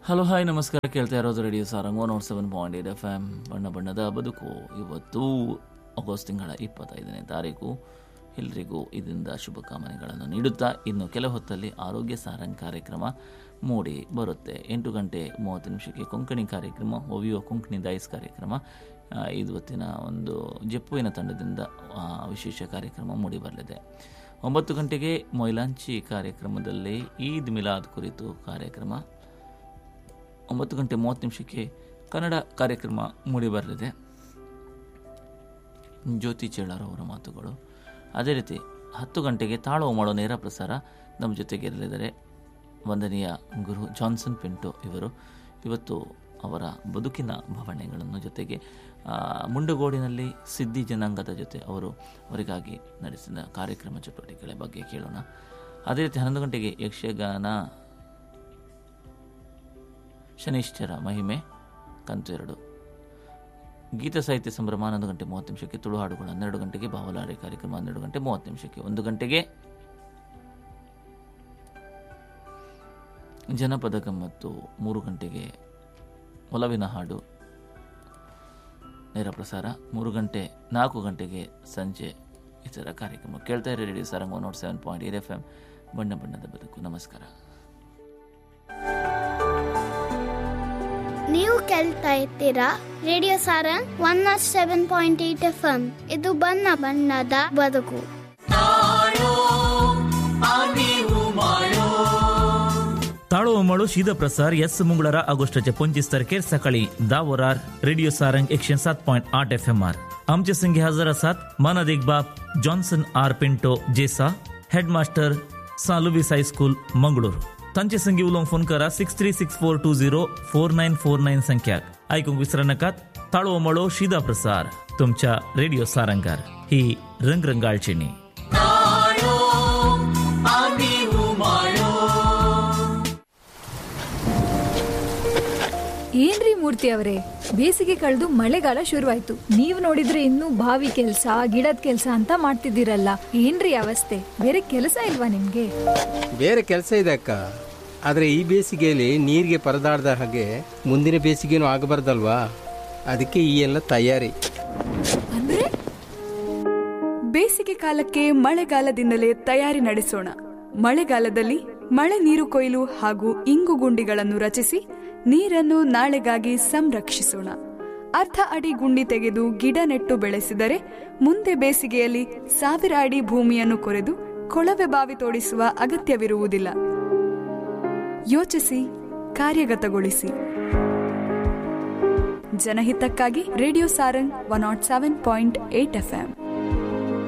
hello hi ನಮಸ್ಕಾರ ಕೇಳ್ತಾ ಇರೋದು radio Sarang one nought seven point eight F M ಬಣ್ಣ ಬಣ್ಣದ ಬದುಕು ಇವತ್ತು ಆಗಸ್ಟ್ ತಿಂಗಳ ಇಪ್ಪತ್ತೈದನೇ ತಾರೀಕು ಎಲ್ರಿಗೂ ಇದರಿಂದ ಶುಭಕಾಮನೆಗಳನ್ನು ನೀಡುತ್ತಾ ಇನ್ನು ಕೆಲ ಹೊತ್ತಲ್ಲಿ ಆರೋಗ್ಯ ಸಾರಂಗ್ ಕಾರ್ಯಕ್ರಮ ಮೂಡಿ ಬರುತ್ತೆ ಎಂಟು ಗಂಟೆ ಮೂವತ್ತು ನಿಮಿಷಕ್ಕೆ ಕೊಂಕಣಿ ಕಾರ್ಯಕ್ರಮ ಒವಿಯೋ ಕೊಂಕಣಿ ದಾಯಿಸ್ ಕಾರ್ಯಕ್ರಮ ಆ, ಇವತ್ತಿನ ಒಂದು ಜಪ್ಪುವಿನ ತಂಡದಿಂದ ಆ, ವಿಶೇಷ ಕಾರ್ಯಕ್ರಮ ಮೂಡಿ ಬರಲಿದೆ ಒಂಬತ್ತು ಗಂಟೆಗೆ ಮೊಯ್ಲಾಂಚಿ ಕಾರ್ಯಕ್ರಮದಲ್ಲಿ ಈದ್ ಮಿಲಾದ್ ಕುರಿತು ಕಾರ್ಯಕ್ರಮ ಒಂಬತ್ತು ಗಂಟೆ ಮೂವತ್ತು ನಿಮಿಷಕ್ಕೆ ಕನ್ನಡ ಕಾರ್ಯಕ್ರಮ ಮೂಡಿಬರಲಿದೆ ಜ್ಯೋತಿ ಚೇಳಾರ್ ಅವರ ಮಾತುಗಳು ಅದೇ ರೀತಿ ಹತ್ತು ಗಂಟೆಗೆ ತಾಳುವ ಮಾಡೋ ನೇರ ಪ್ರಸಾರ ನಮ್ಮ ಜೊತೆಗೆ ಇರಲಿದ್ದಾರೆ ವಂದನೀಯ ಗುರು ಜಾನ್ಸನ್ ಪಿಂಟೋ ಇವರು ಇವತ್ತು ಅವರ ಬದುಕಿನ ಭಾವನೆಗಳನ್ನು ಜೊತೆಗೆ ಆ, ಮುಂಡಗೋಡಿನಲ್ಲಿ ಸಿದ್ಧಿ ಜನಾಂಗದ ಜೊತೆ ಅವರು ಅವರಿಗಾಗಿ ನಡೆಸಿದ ಕಾರ್ಯಕ್ರಮ ಚಟುವಟಿಕೆಗಳ ಬಗ್ಗೆ ಕೇಳೋಣ ಅದೇ ರೀತಿ ಹನ್ನೊಂದು ಗಂಟೆಗೆ ಯಕ್ಷಗಾನ ಶನಿಶ್ಚರ ಮಹಿಮೆ ಕಂತು ಎರಡು ಗೀತ ಸಾಹಿತ್ಯ ಸಂಭ್ರಮ ಹನ್ನೊಂದು ಗಂಟೆ ಮೂವತ್ತು ನಿಮಿಷಕ್ಕೆ ತುಳು ಹಾಡುಗಳು ಹನ್ನೆರಡು ಗಂಟೆಗೆ ಬಾವಲಾರಿ ಕಾರ್ಯಕ್ರಮ ಹನ್ನೆರಡು ಗಂಟೆ ಮೂವತ್ತು ನಿಮಿಷಕ್ಕೆ ಒಂದು ಗಂಟೆಗೆ ಜನಪದ ಗಮ್ಮತ್ತು ಮೂರು ಗಂಟೆಗೆ ಒಲವಿನ ಹಾಡು ನೇರ ಪ್ರಸಾರ ಮೂರು ಗಂಟೆ ನಾಲ್ಕು ಗಂಟೆಗೆ ಸಂಜೆ ಇತರ ಕಾರ್ಯಕ್ರಮ ಕೇಳ್ತಾ ಇರೋ radio Sarang one nought seven point eight F M ಬಣ್ಣ ಬಣ್ಣದ ಬದುಕು ನಮಸ್ಕಾರ ನೀವು ಕೇಳ್ತಾ ಇರ್ತೀರಾ radio Sarang one nought seven point eight F M ಇದು ಬಣ್ಣ ಬಣ್ಣದ ಬದುಕು ತಾಳು ಮಳು शीद प्रसार यस मंगळारा ऑगस्टचे पंचवीस तारखेर सकाळी धा वरार रेडिओ सारंग एकशे सात पॉइंट आठ एफ एम आर आमचे संगी हजर आसात मानदेक बाप जॉन्सन आर पिंटो जेसा हेडमास्टर सालुबीस हायस्कूल मंगळूर तांचे संगी उलोवंक फोन करा six three six four two zero four nine four nine संख्याक ऐकूंक विसरू नकात ताळो मळो शिदा प्रसार तुमच्या रेडिओ सारंगार ही रंगरंगाळचिणी ಏನ್ರಿ ಮೂರ್ತಿ ಅವರೇ ಬೇಸಿಗೆ ಕಳೆದು ಮಳೆಗಾಲ ಶುರುವಾಯ್ತು ನೀವ್ ನೋಡಿದ್ರೆ ಇನ್ನೂ ಬಾವಿ ಕೆಲ್ಸ ಗಿಡದ ಕೆಲ್ಸ ಅಂತ ಮಾಡ್ತಿದ್ದೀರಲ್ಲ ಏನ್ರಿ ಅವಸ್ಥೆ ಬೇರೆ ಕೆಲಸ ಇಲ್ವಾ ನಿಮ್ಗೆ ಬೇರೆ ಕೆಲಸ ಇದೆ ಅಕ್ಕ ಆದರೆ ಈ ಬೇಸಿಗೆಯಲ್ಲಿ ನೀರಿಗೆ ಪರದಾಡ್ದ ಹಾಗೆ ಮುಂದಿನ ಬೇಸಿಗೆನೂ ಆಗಬಾರ್ದಲ್ವಾ ಅದಕ್ಕೆ ಈ ಎಲ್ಲ ತಯಾರಿ ಅಂದ್ರೆ ಬೇಸಿಗೆ ಕಾಲಕ್ಕೆ ಮಳೆಗಾಲದಿಂದಲೇ ತಯಾರಿ ನಡೆಸೋಣ ಮಳೆಗಾಲದಲ್ಲಿ ಮಳೆ ನೀರು ಕೊಯ್ಲು ಹಾಗೂ ಇಂಗು ಗುಂಡಿಗಳನ್ನು ರಚಿಸಿ ನೀರನ್ನು ನಾಳೆಗಾಗಿ ಸಂರಕ್ಷಿಸೋಣ ಅರ್ಧ ಅಡಿ ಗುಂಡಿ ತೆಗೆದು ಗಿಡ ನೆಟ್ಟು ಬೆಳೆಸಿದರೆ ಮುಂದೆ ಬೇಸಿಗೆಯಲ್ಲಿ ಸಾವಿರ ಅಡಿ ಭೂಮಿಯನ್ನು ಕೊರೆದು ಕೊಳವೆ ಬಾವಿ ತೋಡಿಸುವ ಅಗತ್ಯವಿರುವುದಿಲ್ಲ ಯೋಚಿಸಿ ಕಾರ್ಯಗತಗೊಳಿಸಿ ಜನಹಿತಕ್ಕಾಗಿ radio Sarang one nought seven point eight F